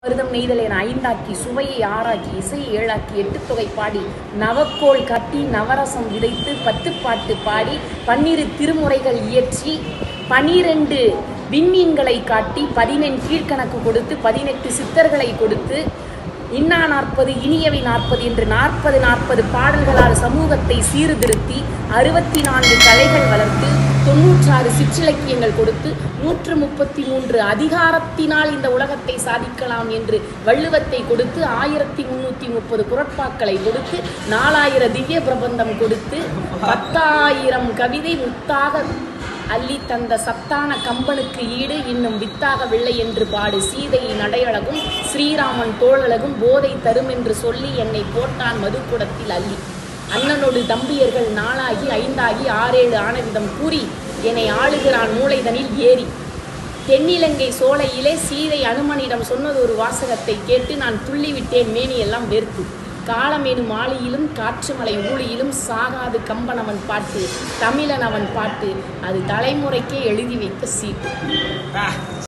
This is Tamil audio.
மருதம் நெய்தல் என ஐந்தாக்கி சுவையை ஆறாக்கி இசையை ஏழாக்கி எட்டு தொகை பாடி நவக்கோள் கட்டி நவரசம் விதைத்து பத்து பாட்டு பாடி பன்னிரு திருமுறைகள் இயற்றி பனிரெண்டு விண்மீன்களை காட்டி பதினெண் கீழ்க்கணக்கு கொடுத்து பதினெட்டு சித்தர்களை கொடுத்து இன்னா நாற்பது இனியவை நாற்பது என்று நாற்பது நாற்பது பாடல்களால் சமூகத்தை சீர்திருத்தி அறுபத்தி நான்கு கலைகள் வளர்த்து தொன்னூற்றாறு சிற்றிலக்கியங்கள் கொடுத்து நூற்று முப்பத்தி மூன்று அதிகாரத்தினால் இந்த உலகத்தை சாதிக்கலாம் என்று வள்ளுவத்தை கொடுத்து ஆயிரத்தி முன்னூற்றி முப்பது குரட்பாக்களை கொடுத்து நாலாயிர திவ்ய பிரபந்தம் கொடுத்து பத்தாயிரம் கவிதை முத்தாக அள்ளி தந்த சத்தான கம்பனுக்கு ஈடு இன்னும் வித்தாகவில்லை என்று பாடு சீதையை நடையழகும் ஸ்ரீராமன் தோழழகும் போதை தரும் என்று சொல்லி என்னை போட்டான் மதுக்குடத்தில் அள்ளி அண்ணனோடு தம்பியர்கள் நாளாகி ஐந்தாகி ஆறேழு ஆனவிதம் கூறி என்னை ஆளுகிறான் மூளைதனில் ஏறி தென்னிலங்கை சோலையிலே சீதை அனுமனிடம் சொன்னது ஒரு வாசகத்தை கேட்டு நான் துள்ளிவிட்டேன் மேனியெல்லாம் வெறுத்து காலமேனும் ஆளியிலும் காற்றுமலை ஊழியிலும் சாகாது கம்பனவன் பாட்டு தமிழன் அவன் பாட்டு அது தலைமுறைக்கே எழுதி வைத்த சீட்டு